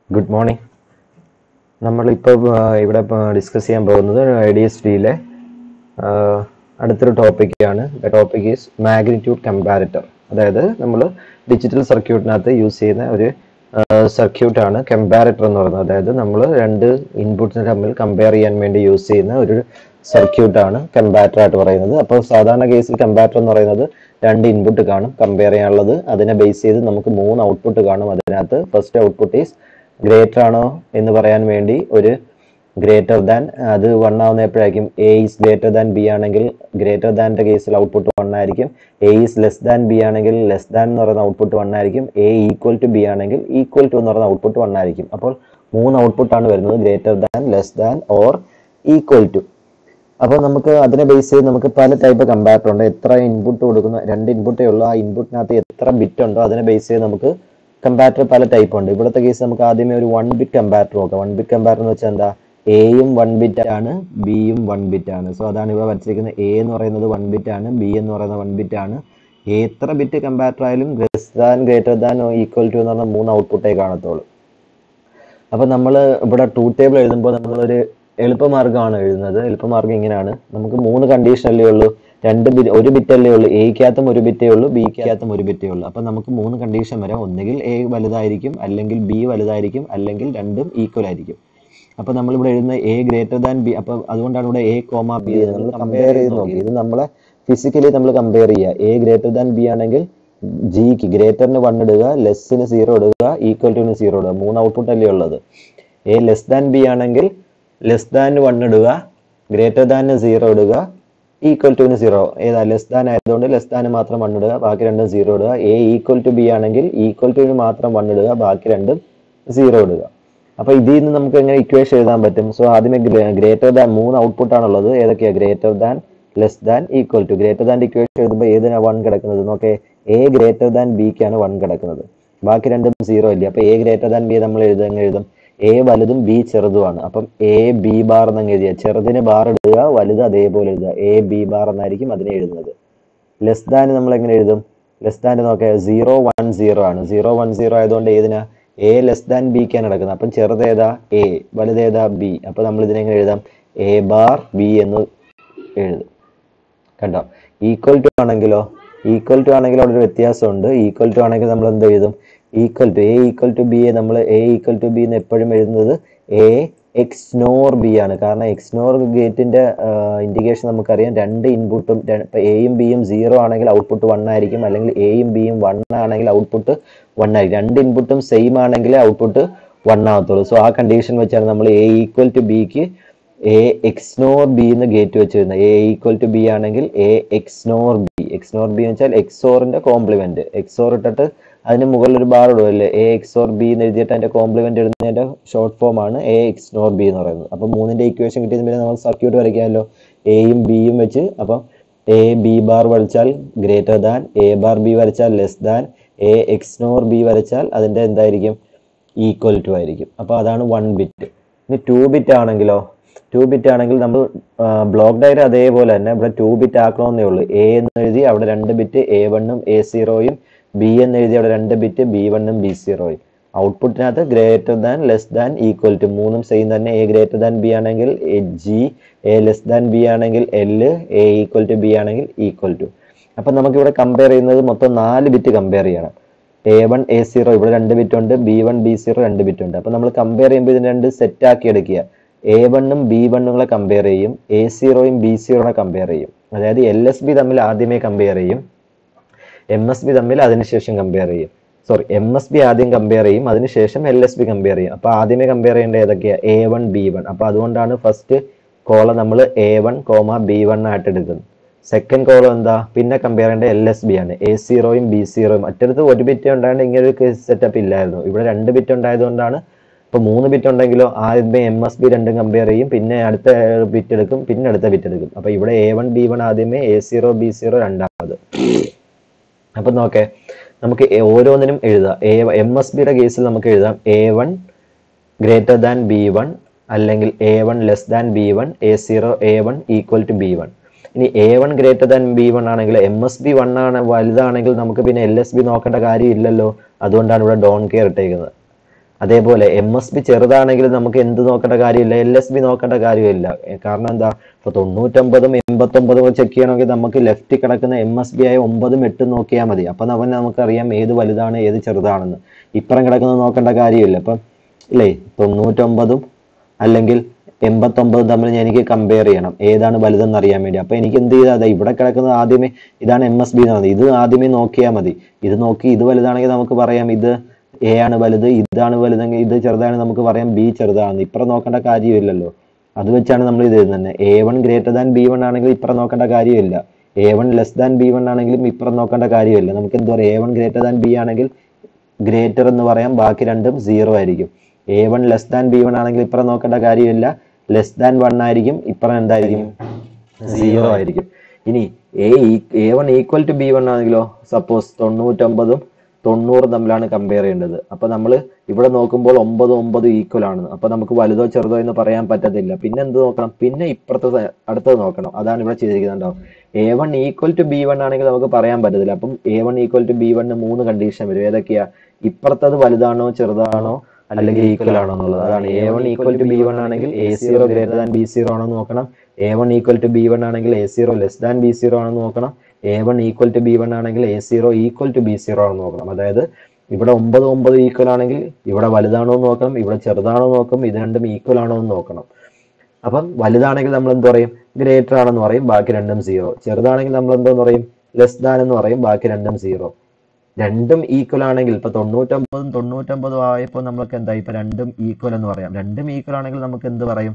good morning നമ്മളിപ്പോൾ ഇവിടെ discuss ചെയ്യാൻ പോകുന്നത് ഐ ഡി എസ് ഡിയിലെ അടുത്തൊരു ടോപ്പിക്കാണ് the topic is magnitude comparator അതായത് നമ്മൾ ഡിജിറ്റൽ സർക്യൂട്ടിനകത്ത് യൂസ് ചെയ്യുന്ന ഒരു സർക്യൂട്ടാണ് കമ്പാരിറ്റർ എന്ന് പറയുന്നത് അതായത് നമ്മൾ രണ്ട് ഇൻപുട്സിനെ തമ്മിൽ കമ്പയർ ചെയ്യാൻ വേണ്ടി യൂസ് ചെയ്യുന്ന ഒരു സർക്യൂട്ടാണ് കമ്പാരിറ്റർ ആയിട്ട് പറയുന്നത് അപ്പോൾ സാധാരണ കേസിൽ കമ്പാരിറ്റർ എന്ന് പറയുന്നത് രണ്ട് ഇൻപുട്ട് കാണും കമ്പയർ ചെയ്യാനുള്ളത് അതിനെ ബേസ് ചെയ്ത് നമുക്ക് മൂന്ന് ഔട്ട്പുട്ട് കാണും അതിനകത്ത് ഫസ്റ്റ് ഔട്ട്പുട്ട് ഈസ് ഗ്രേറ്റർ ആണോ എന്ന് പറയാൻ വേണ്ടി ഒരു ഗ്രേറ്റർ ദാൻ അത് വൺ ആവുന്ന എപ്പോഴായിരിക്കും A is greater than B ആണെങ്കിൽ ഗ്രേറ്റർ ദാൻ്റെ കേസിൽ ഔട്ട്പുട്ട് വൺ ആയിരിക്കും A is less than B ആണെങ്കിൽ ലെസ് ദാൻ എന്ന് പറയുന്ന ഔട്ട്പുട്ട് വൺ ആയിരിക്കും എ ഈക്വൽ ടു ബി ആണെങ്കിൽ ഈക്വൽ ടു എന്ന് പറയുന്ന ഔട്ട്പുട്ട് വൺ ആയിരിക്കും അപ്പോൾ മൂന്ന് ഔട്ട്പുട്ടാണ് വരുന്നത് greater than less than or equal to അപ്പോൾ നമുക്ക് അതിനെ ബേസ് ചെയ്ത് നമുക്ക് പല ടൈപ്പ് കമ്പാരിറ്റർ ഉണ്ട് എത്ര ഇൻപുട്ട് കൊടുക്കുന്ന രണ്ട് ഇൻപുട്ടേ ഉള്ളൂ ആ ഇൻപുട്ടിനകത്ത് എത്ര ബിറ്റ് ഉണ്ടോ അതിനെ ബേസ് ചെയ്ത് നമുക്ക് കമ്പാരിറ്റർ പല ടൈപ്പ് ഉണ്ട് ഇവിടുത്തെ കേസ് നമുക്ക് ആദ്യമേ ഒരു വൺ ബിറ്റ് കമ്പാരിറ്റർ നോക്കാം വൺ ബിറ്റ് കമ്പാരിറ്റർ എന്ന് വെച്ചാൽ എന്താ എയും വൺ ബിറ്റ് ആണ് ബിയും വൺ ബിറ്റ് ആണ് സോ അതാണ് ഇവിടെ വരച്ചിരിക്കുന്നത് എ എന്ന് പറയുന്നത് വൺ ബിറ്റ് ആണ് ബി എന്ന് പറയുന്നത് വൺ ബിറ്റ് ആണ് എത്ര ബിറ്റ് കമ്പാരിറ്റർ ആയാലും less than greater than equal to എന്ന് പറഞ്ഞ മൂന്ന് ഔട്ട്പുട്ടേ കാണത്തുള്ളൂ അപ്പോൾ നമ്മൾ ഇവിടെ ടൂ ടേബിൾ എഴുതുമ്പോൾ നമ്മളൊരു എളുപ്പമാർഗ്ഗമാണ് എഴുതുന്നത് എളുപ്പമാർഗ്ഗം ഇങ്ങനെയാണ് നമുക്ക് മൂന്ന് കണ്ടീഷൻ അല്ലേ ഉള്ളൂ രണ്ട് ബിറ്റ് ഒരു ബിറ്റ് അല്ലേ ഉള്ളൂ എയ്ക്കകത്തും ഒരു ബിറ്റേ ഉള്ളൂ ബിക്കകത്തും ഒരു ബിറ്റേ ഉള്ളൂ അപ്പം നമുക്ക് മൂന്ന് കണ്ടീഷൻ വരാം ഒന്നുകിൽ എ വലുതായിരിക്കും അല്ലെങ്കിൽ ബി വലുതായിരിക്കും അല്ലെങ്കിൽ രണ്ടും ഈക്വൽ ആയിരിക്കും അപ്പോൾ നമ്മളിവിടെ എഴുതുന്ന എ ഗ്രേറ്റർ ദാൻ ബി അപ്പോൾ അതുകൊണ്ടാണ് ഇവിടെ എ കോമ ബി നമ്മൾ കമ്പയർ ചെയ്ത് നോക്കി ഇത് നമ്മളെ ഫിസിക്കലി നമ്മൾ കമ്പയർ ചെയ്യുക എ ഗ്രേറ്റർ ദാൻ ബി ആണെങ്കിൽ ജിക്ക് ഗ്രേറ്ററിന് വൺ ഇടുക ലെസ്സിന് സീറോ ഇടുക ഈക്വൽ ടുന് സീറോ ഇടുക മൂന്ന് ഔട്ട്പുട്ട് അല്ലേ ഉള്ളത് എ ലെസ് ദാൻ ബി ആണെങ്കിൽ ലെസ് ദാൻ വൺ ഇടുക ഗ്രേറ്റർ ദാൻ സീറോ ഇടുക ഈക്വൽ ടുന് സീറോ ഏതാ ലെസ് ദാൻ ആയതുകൊണ്ട് ലെസ് ദാൻ മാത്രം വൺ ഇടുക ബാക്കി രണ്ടും സീറോ ഇടുക എ ഈക്വൽ ടു ബി ആണെങ്കിൽ ഈക്വൽ ടുന് മാത്രം വൺ ഇടുക ബാക്കി രണ്ടും സീറോ ഇടുക അപ്പൊ ഇതിൽ നിന്ന് നമുക്ക് എങ്ങനെ ഇക്വേഷൻ എഴുതാൻ പറ്റും സോ ആദ്യമേ ഗ്രേറ്റർ ദാൻ മൂന്ന് ഔട്ട്പുട്ട് ആണുള്ളത് ഏതൊക്കെയാ greater than less than equal to greater than equation എഴുതുമ്പോൾ ഏതിനാ വൺ കിടക്കുന്നത് നോക്കേ എ ഗ്രേറ്റർ ദാൻ ബിക്കാണ് വൺ കിടക്കുന്നത് ബാക്കി രണ്ടും സീറോ ഇല്ല അപ്പൊ എ ഗ്രേറ്റർ ദാൻ ബി നമ്മൾ എഴുതുക എങ്ങനെ എഴുതും എ വലുതും ബി ചെറുതുമാണ് അപ്പം എ ബി ബാർ എന്നങ്ങ് എഴുതിയ ചെറുതിന് ബാർ ഇടുക വലുത് അതേപോലെ എഴുതുക എ ബി ബാർ എന്നായിരിക്കും അതിനെ എഴുതുന്നത് ലെസ് ദാൻ നമ്മൾ എങ്ങനെ എഴുതും ലെസ് ദാൻ നോക്കുക സീറോ വൺ സീറോ ആണ് സീറോ വൺ സീറോ ആയതുകൊണ്ട് ഏതിനാ എ ലെസ് ദാൻ ബിക്കാണ് നടക്കുന്നത് അപ്പം ചെറുത് ഏതാ എ വലുത് ഏതാ ബി അപ്പൊ നമ്മൾ ഇതിനെ എങ്ങനെ എഴുതാം എ ബാർ ബി എന്ന് എഴുതും കണ്ടോ ഈക്വൽ ടു ആണെങ്കിലോ ഈക്വൽ ടു ആണെങ്കിൽ അവിടെ ഒരു വ്യത്യാസമുണ്ട് ഈക്വൽ ടു ആണെങ്കിൽ നമ്മൾ എന്ത് എഴുതും equal to A equal to B നമ്മൾ എ ഈക്വൽ ടു ബി എന്ന് എപ്പോഴും എഴുതുന്നത് എ എക്സ് നോർ ബി ആണ് കാരണം എക്സ് നോർ ഗേറ്റിന്റെ ഇൻഡിക്കേഷൻ നമുക്കറിയാം രണ്ട് ഇൻപുട്ടും ഇപ്പൊ എയും ബിയും സീറോ ആണെങ്കിൽ ഔട്ട്പുട്ട് വൺ ആയിരിക്കും അല്ലെങ്കിൽ എയും ബിയും വൺ ആണെങ്കിൽ ഔട്ട്പുട്ട് വൺ ആയിരിക്കും രണ്ട് ഇൻപുട്ടും സെയിം ആണെങ്കിൽ ഔട്ട്പുട്ട് വൺ ആവത്തുള്ളൂ സോ ആ കണ്ടീഷൻ വെച്ചാണ് നമ്മൾ എ ഈക്വൽ ടു ബിക്ക് എ എക്സ് നോർ ബി എന്ന് ഗേറ്റ് വെച്ച് വരുന്നത് എ ഈക്വൽ ടു ബി ആണെങ്കിൽ A XNOR B XNOR B എന്ന് വെച്ചാൽ എക്സോറിന്റെ കോംപ്ലിമെന്റ് എക്സോർ ഇട്ടിട്ട് അതിന് മുകളിൽ ഒരു ബാർ ഇടുമല്ലേ എ എക്സ് ഓർ ബി എന്ന് എഴുതിയിട്ട് അതിന്റെ കോംപ്ലിമെന്റ് ഇടുന്നതിന്റെ ഷോർട്ട് ഫോം ആണ് എ എക്സ് നോർ ബി എന്ന് പറയുന്നത് അപ്പൊ മൂന്നിന്റെ ഇക്വേഷൻ കിട്ടിയതിന് പിന്നെ നമ്മൾ സർക്യൂട്ട് വരയ്ക്കാമല്ലോ എയും ബിയും വെച്ച് അപ്പം എ ബി ബാർ വരച്ചാൽ greater than A bar B വരച്ചാൽ less than A XNOR B വരച്ചാൽ അതിന്റെ എന്തായിരിക്കും ഈക്വൽ ടു ആയിരിക്കും അപ്പൊ അതാണ് വൺ ബിറ്റ് ഇനി ടു ബിറ്റ് ആണെങ്കിലോ ടു ബിറ്റ് ആണെങ്കിൽ നമ്മൾ ബ്ലോക്ക് ഡയറി അതേപോലെ തന്നെ ഇവിടെ ടു ബിറ്റ് ആക്കണമെന്നേ ഉള്ളൂ എ എന്ന് എഴുതി അവിടെ രണ്ട് ബിറ്റ് എ വണ്ണും എ സീറോയും ബി എന്ന് എഴുതി അവിടെ രണ്ട് ബിറ്റ് ബി വണ്ണും ബി സീറോയും ഔട്ട്പുട്ടിനകത്ത് greater than less than equal to മൂന്നും സെയിം തന്നെ എ ഗ്രേറ്റർ ദാൻ ബി ആണെങ്കിൽ G A less than B ആണെങ്കിൽ L A equal to B ആണെങ്കിൽ ഈക്വൽ ടു അപ്പം നമുക്കിവിടെ കമ്പയർ ചെയ്യുന്നത് മൊത്തം നാല് ബിറ്റ് കമ്പയർ ചെയ്യണം എ വൺ എ സീറോ ഇവിടെ രണ്ട് ബിറ്റ് ഉണ്ട് ബി വൺ ബി സീറോ രണ്ട് ബിറ്റ് ഉണ്ട് അപ്പം നമ്മൾ കമ്പയർ ചെയ്യുമ്പോൾ ഇതിന് രണ്ട് സെറ്റ് ആക്കി എടുക്കുക എ വണ്ണും ബി വണ്ണുകളെ കമ്പയർ ചെയ്യും എ സീറോയും ബി സീറോനെ കമ്പയർ ചെയ്യും അതായത് എൽ എസ് ബി തമ്മിൽ ആദ്യമേ കമ്പയർ ചെയ്യും എം എസ് ബി തമ്മിൽ അതിനുശേഷം കമ്പയർ ചെയ്യും സോറി എം എസ് ബി ആദ്യം കമ്പയർ ചെയ്യും അതിനുശേഷം എൽ എസ് ബി കമ്പയർ ചെയ്യും അപ്പൊ ആദ്യമേ കമ്പയർ ചെയ്യേണ്ട ഏതൊക്കെയാ എ വൺ ബി വൺ അപ്പൊ അതുകൊണ്ടാണ് ഫസ്റ്റ് കോളം നമ്മൾ A one comma B one ആയിട്ട് എടുക്കുന്നത് സെക്കൻഡ് കോളം എന്താ പിന്നെ കമ്പയർ ചെയ്യേണ്ട എൽ എസ് ബി ആണ് എ സീറോയും ബി സീറോയും മറ്റടുത്ത് ഒരു ബിറ്റ് ഉണ്ടായത് ഇങ്ങനെ ഒരു സെറ്റപ്പ് ഇല്ലായിരുന്നു ഇവിടെ രണ്ട് ബിറ്റ് ഉണ്ടായതുകൊണ്ടാണ് ഇപ്പൊ മൂന്ന് ബിറ്റ് ഉണ്ടെങ്കിലോ ആദ്യമേ എം എസ് ബി രണ്ടും കമ്പയർ ചെയ്യും പിന്നെ അടുത്ത ബിറ്റ് എടുക്കും പിന്നെ അടുത്ത ബിറ്റ് എടുക്കും അപ്പൊ ഇവിടെ എ വൺ ബി വൺ ആദ്യമേ എ സീറോ ബി സീറോ രണ്ടാമത് അപ്പൊ നോക്കേ നമുക്ക് ഓരോന്നിനും എഴുതാം എ എം എസ് ബിയുടെ കേസിൽ നമുക്ക് എഴുതാം A one greater than B one അല്ലെങ്കിൽ A one less than B one A zero A one equal to B one ഇനി A one greater than B one ആണെങ്കിൽ എം എസ് ബി വൺ ആണ് വലുതാണെങ്കിൽ നമുക്ക് പിന്നെ എൽ എസ് ബി നോക്കേണ്ട കാര്യം ഇല്ലല്ലോ അതുകൊണ്ടാണ് ഇവിടെ ഡോൺ കെയർ ഇട്ടേക്കുന്നത് അതേപോലെ എം എസ് ബി ചെറുതാണെങ്കിൽ നമുക്ക് എന്ത് നോക്കേണ്ട കാര്യമില്ല എൽ എസ് ബി നോക്കേണ്ട കാര്യമില്ല ഏ, കാരണം എന്താ ഇപ്പൊ തൊണ്ണൂറ്റൊമ്പതും എൺപത്തൊമ്പതും ചെക്ക് ചെയ്യണമെങ്കിൽ നമുക്ക് ലെഫ്റ്റ് കിടക്കുന്ന എം എസ് ബി ആയ ഒമ്പതും എട്ടും നോക്കിയാൽ മതി അപ്പൊ അവൻ നമുക്കറിയാം ഏത് വലുതാണ് ഏത് ചെറുതാണെന്ന് ഇപ്പുറം കിടക്കുന്നത് നോക്കേണ്ട കാര്യമില്ല അപ്പം ഇല്ലേ തൊണ്ണൂറ്റൊമ്പതും അല്ലെങ്കിൽ എൺപത്തൊമ്പതും തമ്മിൽ ഞാൻ എനിക്ക് കമ്പയർ ചെയ്യണം ഏതാണ് വലുതെന്ന് അറിയാൻ വേണ്ടി അപ്പൊ എനിക്ക് എന്ത് ചെയ്താൽ ഇവിടെ കിടക്കുന്നത് ആദ്യമേ ഇതാണ് എം എസ് ബി എന്ന് പറയുന്നത് ഇത് ആദ്യമേ നോക്കിയാൽ മതി ഇത് നോക്കി ഇത് വലുതാണെങ്കിൽ നമുക്ക് പറയാം ഇത് എ ആണ് വലുത് ഇതാണ് വലുതെങ്കിൽ ഇത് ചെറുതാണ് നമുക്ക് പറയാം ബി ചെറുതാണെന്ന് ഇപ്പുറം നോക്കേണ്ട കാര്യമില്ലല്ലോ അത് വെച്ചാണ് നമ്മൾ ഇത് എഴുതുന്നത് A one greater than B one ആണെങ്കിൽ ഇപ്പുറം നോക്കേണ്ട കാര്യമില്ല A one less than B one ആണെങ്കിലും ഇപ്പുറം നോക്കേണ്ട കാര്യമില്ല നമുക്ക് എന്താ പറയുക A one greater than B ആണെങ്കിൽ ഗ്രേറ്റർ എന്ന് പറയാം ബാക്കി രണ്ടും സീറോ ആയിരിക്കും A one less than B one ആണെങ്കിൽ ഇപ്പുറം നോക്കേണ്ട കാര്യമില്ല ലെസ് ദാൻ വൺ ആയിരിക്കും ഇപ്പുറം എന്തായിരിക്കും സീറോ ആയിരിക്കും ഇനി A A one equal to B one ആണെങ്കിലോ സപ്പോസ് തൊണ്ണൂറ്റൊമ്പതും തൊണ്ണൂറും തമ്മിലാണ് കമ്പയർ ചെയ്യേണ്ടത് അപ്പൊ നമ്മൾ ഇവിടെ നോക്കുമ്പോൾ ഒമ്പതും ഒമ്പതും ഈക്വൽ ആണ് അപ്പൊ നമുക്ക് വലുതോ ചെറുതോ എന്ന് പറയാൻ പറ്റത്തില്ല പിന്നെ എന്ത് നോക്കണം പിന്നെ ഇപ്പുറത്തെ സ- അടുത്തത് നോക്കണം അതാണ് ഇവിടെ ചെയ്തിരിക്കുന്നുണ്ടോ A one equal to B one ആണെങ്കിൽ നമുക്ക് പറയാൻ പറ്റത്തില്ല അപ്പം A one equal to B വണ്ണിന് മൂന്ന് കണ്ടീഷൻ വരും ഏതൊക്കെയാ ഇപ്പുറത്തത് വലുതാണോ ചെറുതാണോ അല്ലെങ്കിൽ ഈക്വൽ ആണോ എന്നുള്ളത് അതാണ് A one equal to B one ആണെങ്കിൽ A zero greater than B zero ആണോ എന്ന് നോക്കണം A one equal to B one ആണെങ്കിൽ A zero less than B zero ആണെന്ന് നോക്കണം A one equal to B one ആണെങ്കിൽ A zero equal to B zero ആണെന്ന് നോക്കണം അതായത് ഇവിടെ ഒമ്പത് ഒമ്പത് ഈക്വൽ ആണെങ്കിൽ ഇവിടെ വലുതാണോ എന്ന് നോക്കണം ഇവിടെ ചെറുതാണോ എന്ന് നോക്കും ഇത് രണ്ടും ഈക്വൽ ആണോ എന്ന് നോക്കണം അപ്പം വലുതാണെങ്കിൽ നമ്മൾ എന്ത് പറയും ഗ്രേറ്റർ ആണെന്ന് പറയും ബാക്കി രണ്ടും സീറോ ചെറുതാണെങ്കിൽ നമ്മൾ എന്തോന്ന് പറയും ലെസ് ദാൻ എന്ന് പറയും ബാക്കി രണ്ടും സീറോ രണ്ടും ഈക്വൽ ആണെങ്കിൽ ഇപ്പൊ തൊണ്ണൂറ്റൊമ്പതും തൊണ്ണൂറ്റൊമ്പതും ആയപ്പോൾ നമ്മൾക്ക് എന്താ ഇപ്പൊ രണ്ടും ഈക്വൽ എന്ന് പറയാം രണ്ടും ഈക്വൽ ആണെങ്കിൽ നമുക്ക് എന്ത് പറയും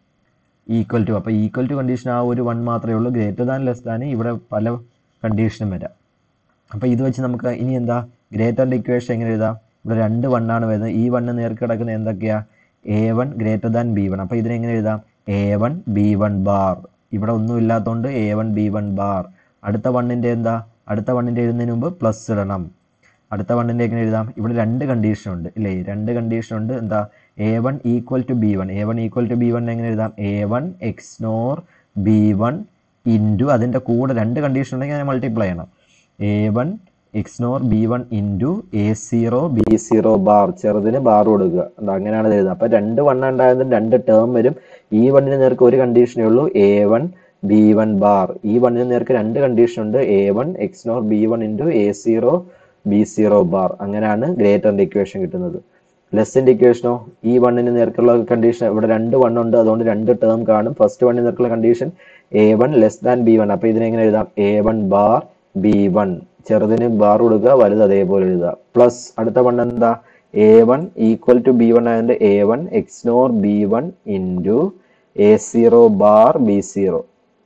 ഈക്വൽ ടു അപ്പൊ ഈക്വൽ ടു കണ്ടീഷൻ ആ ഒരു വൺ മാത്രമേ ഉള്ളൂ ഗ്രേറ്റർ ദാൻ ലെസ് ദാൻ ഇവിടെ പല കണ്ടീഷനും വരാം അപ്പൊ ഇത് വെച്ച് നമുക്ക് ഇനി എന്താ ഗ്രേറ്ററിന്റെ ഇക്വേഷൻ എങ്ങനെ എഴുതാം ഇവിടെ രണ്ട് വണ്ണാണ് വരുന്നത് ഈ വണ്ണ് നേർക്ക് കിടക്കുന്ന എന്തൊക്കെയാ A one greater than B one അപ്പൊ ഇതിനെങ്ങനെ എഴുതാം A one B one bar ഇവിടെ ഒന്നും ഇല്ലാത്തതുകൊണ്ട് A one B one bar അടുത്ത വണ്ണിന്റെ എന്താ അടുത്ത വണ്ണിന്റെ എഴുതുന്നതിന് മുമ്പ് പ്ലസ് ഇടണം അടുത്ത വണ്ണിന്റെ എങ്ങനെ എഴുതാം ഇവിടെ രണ്ട് കണ്ടീഷൻ ഉണ്ട് ഇല്ലേ രണ്ട് കണ്ടീഷൻ ഉണ്ട് എന്താ A one equal to B one A one equal to B one എങ്ങനെ എഴുതാം A one XNOR B one into അതിൻ്റെ കൂടെ രണ്ട് കണ്ടീഷൻ ഉണ്ടെങ്കിൽ അതിനെ മൾട്ടിപ്ലൈ ചെയ്യണം A one XNOR B one into A zero B zero bar ചെറുതിന് bar കൊടുക്കുക എന്താ അങ്ങനെയാണ് ഇത് എഴുതുന്നത് അപ്പം രണ്ട് വണ്ണം ഉണ്ടായതും രണ്ട് ടേം വരും ഈ വണ്ണിന് നേർക്ക് ഒരു കണ്ടീഷനേ ഉള്ളൂ A one B one bar ഈ വണ്ണിന് നേർക്ക് രണ്ട് കണ്ടീഷൻ ഉണ്ട് A one XNOR B one into A zero B zero bar അങ്ങനെയാണ് ഗ്രേറ്ററിന്റെ ഇക്വേഷൻ കിട്ടുന്നത് ലെസ്സിന്റെ ഇക്വേഷനോ ഈ വണ്ണിന് നേർക്കുള്ള കണ്ടീഷൻ ഇവിടെ രണ്ട് വൺ ഉണ്ട് അതുകൊണ്ട് രണ്ട് ടേം കാണും ഫസ്റ്റ് വണ്ണിന് നേർക്കുള്ള condition A one less than B one അപ്പൊ ഇതിനെങ്ങനെ എഴുതാം A one bar B one ചെറുതിന് ബാർ കൊടുക്കുക വലുത് അതേപോലെ എഴുതുക പ്ലസ് അടുത്ത വൺ എന്താ A one equal to B one ആയതുകൊണ്ട് A one XNOR B one into A zero bar B zero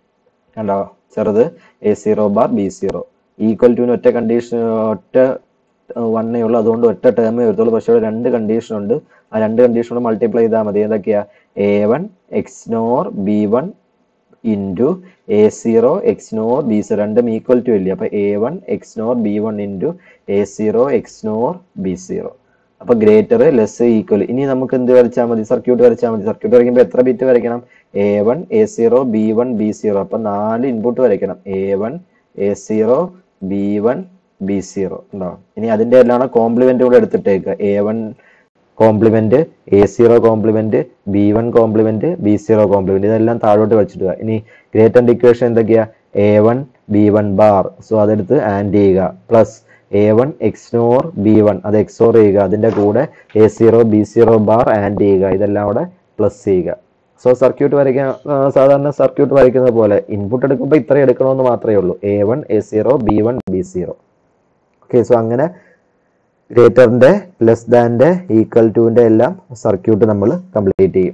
കണ്ടോ ചെറുത് A zero bar B zero equal ടുവിന് ഒറ്റ കണ്ടീഷൻ ഒറ്റ വണ്ണേ ഉള്ളൂ അതുകൊണ്ട് ഒറ്റ ടേമേ വരത്തുള്ളൂ പക്ഷേ ഇവിടെ രണ്ട് കണ്ടീഷൻ ഉണ്ട് ആ രണ്ട് കണ്ടീഷൻ കൊണ്ട് മൾട്ടിപ്ലൈ ചെയ്താൽ മതി ഏതൊക്കെയാ A one XNOR B one into A zero XNOR B zero രണ്ടും ഈക്വൽ ടു ഇല്ലേ അപ്പൊ A one XNOR B one into A zero XNOR B zero അപ്പൊ ഗ്രേറ്റർ ലെസ് ഈക്വൽ ഇനി നമുക്ക് എന്ത് വരച്ചാൽ മതി circuit വരച്ചാൽ മതി സർക്യൂട്ട് വരയ്ക്കുമ്പോൾ എത്ര ബിറ്റ് വരയ്ക്കണം A one A zero B one B zero അപ്പൊ നാല് ഇൻപുട്ട് വരയ്ക്കണം A one A zero B one B zero ഉണ്ടോ ഇനി അതിന്റെ എല്ലാം കോംപ്ലിമെന്റ് കൂടെ എടുത്തിട്ടേക്ക് A one complement A zero complement B one complement B zero complement ഇതെല്ലാം താഴോട്ട് വെച്ചിടുക ഇനി ഗ്രേറ്റർ ഇക്വേഷൻ എന്തൊക്കെയാ A one B one bar so അതെടുത്ത് ആൻഡ് ചെയ്യുക plus A one XNOR B one അത് എക്സോർ ചെയ്യുക അതിന്റെ കൂടെ A zero B zero bar and ചെയ്യുക ഇതെല്ലാം കൂടെ പ്ലസ് ചെയ്യുക സോ സർക്യൂട്ട് വരയ്ക്കാൻ ആ, സാധാരണ സർക്യൂട്ട് വരയ്ക്കുന്ന പോലെ ഇൻപുട്ട് എടുക്കുമ്പോൾ ഇത്ര എടുക്കണമെന്ന് മാത്രമേ ഉള്ളൂ A one A zero B one B zero okay so അങ്ങനെ ഗ്രേറ്ററിന്റെ ലെസ് ദാന്റെ ഈക്വൽ ടുവിന്റെ എല്ലാം സർക്യൂട്ട് നമ്മൾ കംപ്ലീറ്റ് ചെയ്യും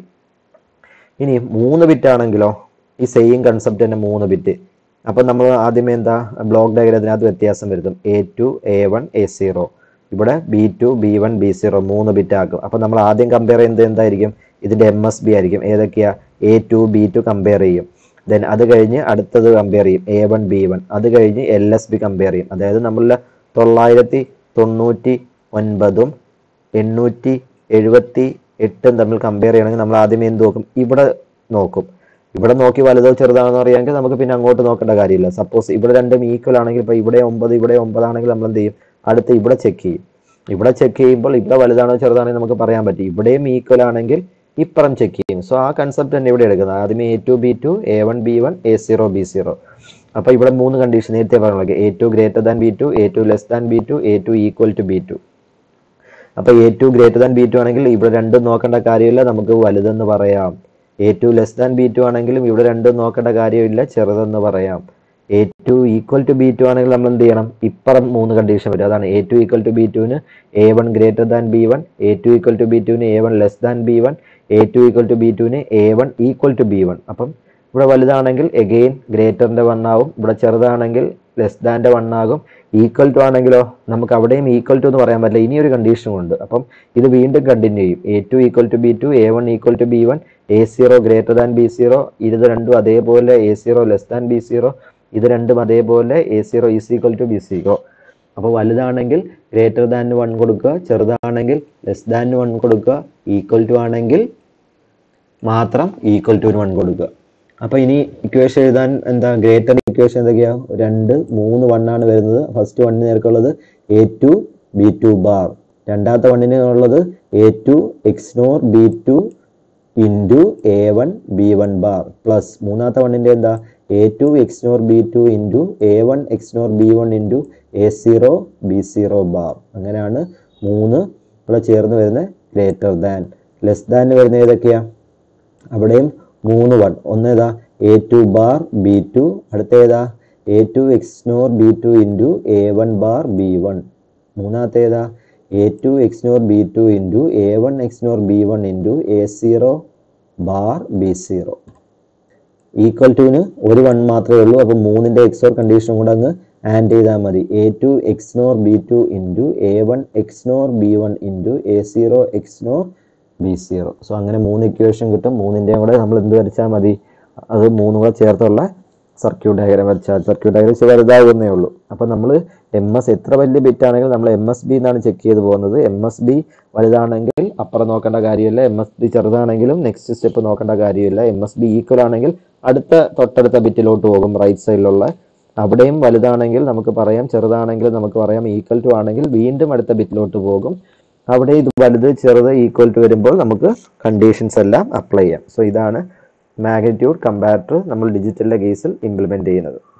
ഇനി മൂന്ന് ബിറ്റ് ആണെങ്കിലോ ഈ സെയിം കൺസെപ്റ്റ് തന്നെ മൂന്ന് ബിറ്റ് അപ്പൊ നമ്മൾ ആദ്യമേ എന്താ ബ്ലോക്ക് ഡയഗ്രത്തിനകത്ത് വ്യത്യാസം വരുത്തും A two A one A zero ഇവിടെ B two B one B zero മൂന്ന് ബിറ്റ് ആക്കും അപ്പൊ നമ്മൾ ആദ്യം കമ്പയർ ചെയ്യുന്നത് എന്തായിരിക്കും ഇതിന്റെ എം എസ് ബി ആയിരിക്കും ഏതൊക്കെയാ A two B two compare ചെയ്യും ദെൻ അത് കഴിഞ്ഞ് അടുത്തത് കമ്പയർ ചെയ്യും എ വൺ ബി വൺ അത് കഴിഞ്ഞ് എൽ എസ് ബി കമ്പയർ ചെയ്യും അതായത് നമ്മളുടെ തൊള്ളായിരത്തി തൊണ്ണൂറ്റി ഒൻപതും എണ്ണൂറ്റി എഴുപത്തി എട്ടും തമ്മിൽ കമ്പയർ ചെയ്യണമെങ്കിൽ നമ്മൾ ആദ്യമേ എന്ത് നോക്കും ഇവിടെ നോക്കും ഇവിടെ നോക്കി വലുതോ ചെറുതാണെന്ന് അറിയാമെങ്കിൽ നമുക്ക് പിന്നെ അങ്ങോട്ട് നോക്കേണ്ട കാര്യമില്ല സപ്പോസ് ഇവിടെ രണ്ടും ഈക്വൽ ആണെങ്കിൽ ഇപ്പൊ ഇവിടെ ഒമ്പത് ഇവിടെ ഒമ്പതാണെങ്കിൽ നമ്മൾ എന്ത് ചെയ്യും അടുത്ത് ഇവിടെ ചെക്ക് ചെയ്യും ഇവിടെ ചെക്ക് ചെയ്യുമ്പോൾ ഇവിടെ വലുതാണോ ചെറുതാണോ എന്ന് നമുക്ക് പറയാൻ പറ്റും ഇവിടെയും ഈക്വൽ ആണെങ്കിൽ ഇപ്പുറം ചെക്ക് ചെയ്യും സോ ആ കൺസെപ്റ്റ് തന്നെ ഇവിടെ എടുക്കുന്നത് ആദ്യമേ A two B two A one B one A zero B zero അപ്പൊ ഇവിടെ മൂന്ന് കണ്ടീഷൻ നേരത്തെ പറഞ്ഞത് A two greater than B two A two less than B two A two equal to B two അപ്പൊ A two greater than B two ആണെങ്കിൽ ഇവിടെ രണ്ടും നോക്കേണ്ട കാര്യമില്ല നമുക്ക് വലുതെന്ന് പറയാം A two less than B two ആണെങ്കിലും ഇവിടെ രണ്ടും നോക്കേണ്ട കാര്യമില്ല ചെറുതെന്ന് പറയാം A two equal to B two ആണെങ്കിൽ നമ്മൾ എന്ത് ചെയ്യണം ഇപ്പുറം മൂന്ന് കണ്ടീഷൻ വരും അതാണ് A two equal to B ടുവിന് A one greater than B one A two equal to B ടുവിന് A one less than B one A two equal to B ടുവിന് A one equal to B one അപ്പം ഇവിടെ വലുതാണെങ്കിൽ again ഗ്രേറ്ററിന്റെ one ആവും ഇവിടെ ചെറുതാണെങ്കിൽ ലെസ് ദാൻ്റെ വൺ ആകും ഈക്വൽ ടു ആണെങ്കിലോ നമുക്ക് അവിടെയും ഈക്വൽ ടു എന്ന് പറയാൻ പറ്റില്ല ഇനി ഒരു കണ്ടീഷനും ഉണ്ട് അപ്പം ഇത് വീണ്ടും കണ്ടിന്യൂ ചെയ്യും A two equal to B two A one equal to B one A zero greater than B zero ഇത് രണ്ടും അതേപോലെ A zero less than B zero ഇത് രണ്ടും അതേപോലെ A zero is equal to B zero അപ്പോൾ വലുതാണെങ്കിൽ greater than one കൊടുക്കുക ചെറുതാണെങ്കിൽ ലെസ് ദാൻ വൺ കൊടുക്കുക ഈക്വൽ ടു ആണെങ്കിൽ മാത്രം ഈക്വൽ ടു വൺ കൊടുക്കുക അപ്പൊ ഇനി ഇക്വേഷൻ എഴുതാൻ എന്താ ഗ്രേറ്റർ ഇക്വേഷൻ എന്തൊക്കെയാ രണ്ട് മൂന്ന് വൺ ആണ് വരുന്നത് ഫസ്റ്റ് വണ്ണിന് നേർക്കുള്ളത് A two B two bar രണ്ടാമത്തെ വണ്ണിന് ഉള്ളത് A two XNOR B two into A one B one bar plus മൂന്നാമത്തെ വണ്ണിൻ്റെ എന്താ A two XNOR B two into A one XNOR B one into A zero B zero bar അങ്ങനെയാണ് മൂന്ന് ഇവിടെ ചേർന്ന് വരുന്ന greater than less than വരുന്ന ഏതൊക്കെയാ അവിടെയും മൂന്ന് വൺ ഒന്ന് ഏതാ A two bar B two അടുത്ത ഏതാ A two XNOR B two into A one bar B one മൂന്നാമത്തെ ഏതാ A two XNOR B two into A one XNOR B one into A zero bar B zero equal ടുവിന് ഒരു one മാത്രമേ ഉള്ളൂ അപ്പോൾ മൂന്നിൻ്റെ XOR കണ്ടീഷനും കൂടെ അങ്ങ് ആൻഡ് ചെയ്താൽ മതി A two XNOR B two into A one XNOR B one into A zero XNOR B zero so അങ്ങനെ മൂന്ന് ഇക്വേഷൻ കിട്ടും മൂന്നിൻ്റെയും കൂടെ നമ്മൾ എന്ത് വരച്ചാൽ മതി അത് മൂന്നും കൂടെ ചേർത്തുള്ള സർക്യൂട്ട് ഡയഗ്രാം വരച്ചാൽ സർക്യൂട്ട് ഡയഗ്രാം ചെറുതാകുന്നേ ഉള്ളൂ അപ്പോൾ നമ്മൾ എം എസ് എത്ര വലിയ ബിറ്റ് ആണെങ്കിലും നമ്മൾ എം എസ് ബി എന്നാണ് ചെക്ക് ചെയ്ത് പോകുന്നത് എം എസ് ബി വലുതാണെങ്കിൽ അപ്പുറം നോക്കേണ്ട കാര്യമില്ല എം എസ് ബി ചെറുതാണെങ്കിലും നെക്സ്റ്റ് സ്റ്റെപ്പ് നോക്കേണ്ട കാര്യമില്ല എം എസ് ബി ഈക്വൽ ആണെങ്കിൽ അടുത്ത തൊട്ടടുത്ത ബിറ്റിലോട്ട് പോകും റൈറ്റ് സൈഡിലുള്ള അവിടെയും വലുതാണെങ്കിൽ നമുക്ക് പറയാം ചെറുതാണെങ്കിൽ നമുക്ക് പറയാം ഈക്വൽ ടു ആണെങ്കിൽ വീണ്ടും അടുത്ത ബിറ്റിലോട്ട് പോകും അവിടെ ഇത് വലുത് ചെറുത് ഈക്വൽ ടു വരുമ്പോൾ നമുക്ക് കണ്ടീഷൻസ് എല്ലാം അപ്ലൈ ചെയ്യാം സോ ഇതാണ് മാഗ്നിറ്റ്യൂഡ് കമ്പാരിറ്റർ നമ്മൾ ഡിജിറ്റലിന്റെ കേസിൽ ഇംപ്ലിമെന്റ് ചെയ്യുന്നത്